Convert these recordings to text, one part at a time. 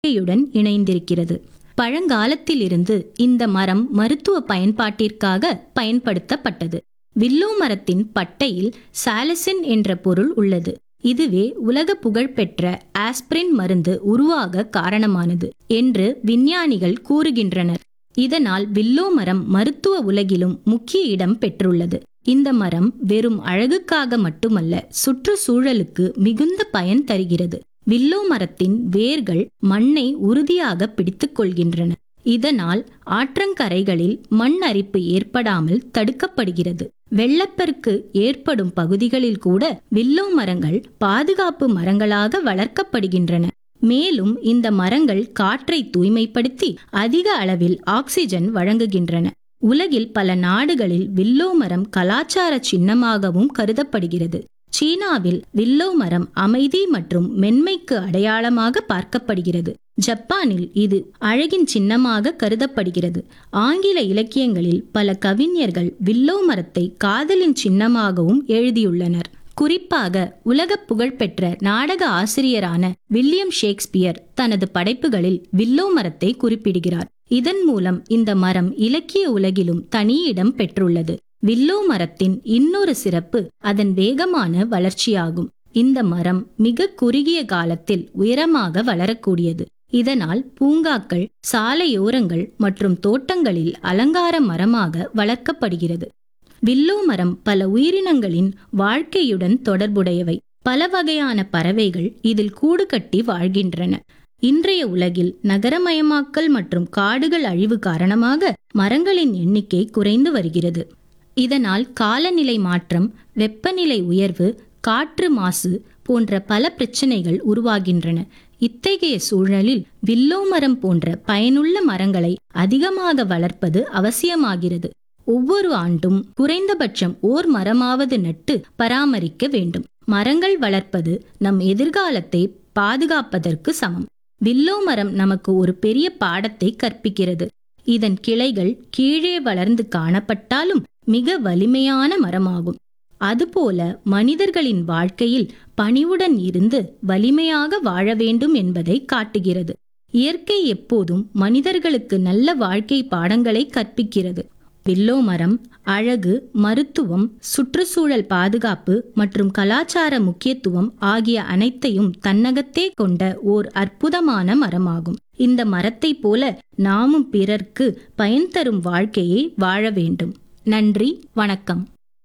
வாழ்க்கையுடன் இணைந்திருக்கிறது பழங்காலத்திலிருந்து இந்த மரம் மருத்துவ பயன்பாட்டிற்காக பயன்படுத்தப்பட்டது வில்லோ மரத்தின் பட்டையில் சாலசின் என்ற பொருள் உள்ளது இதுவே உலக புகழ்பெற்ற ஆஸ்பிரின் மருந்து உருவாக காரணமானது என்று விஞ்ஞானிகள் கூறுகின்றனர் இதனால் வில்லோ மரம் மருத்துவ உலகிலும் முக்கிய இடம் பெற்றுள்ளது இந்த மரம் வெறும் அழகுக்காக மட்டுமல்ல சுற்றுச்சூழலுக்கு மிகுந்த பயன் தருகிறது வில்லோ மரத்தின் வேர்கள் மண்ணை உறுதியாக பிடித்துக் கொள்கின்றன இதனால் ஆற்றங்கரைகளில் மண் அரிப்பு ஏற்படாமல் தடுக்கப்படுகிறது வெள்ளப்பெருக்கு ஏற்படும் பகுதிகளில் கூட வில்லோ மரங்கள் பாதுகாப்பு மரங்களாக வளர்க்கப்படுகின்றன மேலும் இந்த மரங்கள் காற்றை தூய்மைப்படுத்தி அதிக அளவில் ஆக்சிஜன் வழங்குகின்றன உலகில் பல நாடுகளில் வில்லோ மரம் கலாச்சார சின்னமாகவும் கருதப்படுகிறது சீனாவில் வில்லோ மரம் அமைதி மற்றும் மென்மைக்கு அடையாளமாக பார்க்கப்படுகிறது ஜப்பானில் இது அழகின் சின்னமாக கருதப்படுகிறது ஆங்கில இலக்கியங்களில் பல கவிஞர்கள் வில்லோ மரத்தை காதலின் சின்னமாகவும் எழுதியுள்ளனர் குறிப்பாக உலக புகழ்பெற்ற நாடக ஆசிரியரான வில்லியம் ஷேக்ஸ்பியர் தனது படைப்புகளில் வில்லோ மரத்தை குறிப்பிடுகிறார் இதன் மூலம் இந்த மரம் இலக்கிய உலகிலும் தனி இடம் பெற்றுள்ளது வில்லோ மரத்தின் இன்னொரு சிறப்பு அதன் வேகமான வளர்ச்சியாகும் இந்த மரம் மிக குறுகிய காலத்தில் உயரமாக வளரக்கூடியது இதனால் பூங்காக்கள் சாலையோரங்கள் மற்றும் தோட்டங்களில் அலங்கார மரமாக வளர்க்கப்படுகிறது வில்லோ மரம் பல உயிரினங்களின் வாழ்க்கையுடன் தொடர்புடையவை பல வகையான பறவைகள் இதில் கூடு கட்டி வாழ்கின்றன இன்றைய உலகில் நகரமயமாக்கல் மற்றும் காடுகள் அழிவு காரணமாக மரங்களின் எண்ணிக்கை குறைந்து வருகிறது இதனால் காலநிலை மாற்றம் வெப்பநிலை உயர்வு காற்று மாசு போன்ற பல பிரச்சனைகள் உருவாகின்றன இத்தகைய சூழலில் வில்லோ மரம் போன்ற பயனுள்ள மரங்களை அதிகமாக வளர்ப்பது அவசியமாகிறது ஒவ்வொரு ஆண்டும் குறைந்தபட்சம் ஓர் மரமாவது நட்டு பராமரிக்க வேண்டும் மரங்கள் வளர்ப்பது நம் எதிர்காலத்தை பாதுகாப்பதற்கு சமம் வில்லோ மரம் நமக்கு ஒரு பெரிய பாடத்தை கற்பிக்கிறது இதன் கிளைகள் கீழே வளர்ந்து காணப்பட்டாலும் மிக வலிமையான மரமாகும் அதுபோல மனிதர்களின் வாழ்க்கையில் பணிவுடன் இருந்து வலிமையாக வாழ வேண்டும் என்பதை காட்டுகிறது இயற்கை எப்போதும் மனிதர்களுக்கு நல்ல வாழ்க்கை பாடங்களை கற்பிக்கிறது வில்லோ மரம் அழகு மருத்துவம் சுற்றுச்சூழல் பாதுகாப்பு மற்றும் கலாச்சார முக்கியத்துவம் ஆகிய அனைத்தையும் தன்னகத்தே கொண்ட ஓர் அற்புதமான மரமாகும் இந்த மரத்தைப் போல நாமும் பிறர்க்கு பயன் தரும் வாழ்க்கையை வாழ வேண்டும் நன்றி வணக்கம்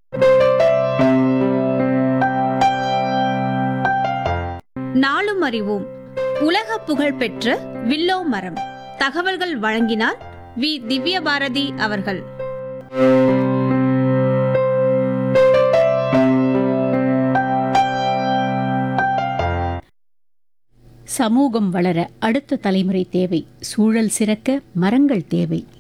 நாளும் அறிவோம் உலக புகழ் பெற்ற வில்லோ மரம் தகவல்கள் வழங்கினார் வி திவ்யபாரதி அவர்கள் சமூகம் வளர அடுத்த தலைமுறை தேவை சூழல் சிறக்க மரங்கள் தேவை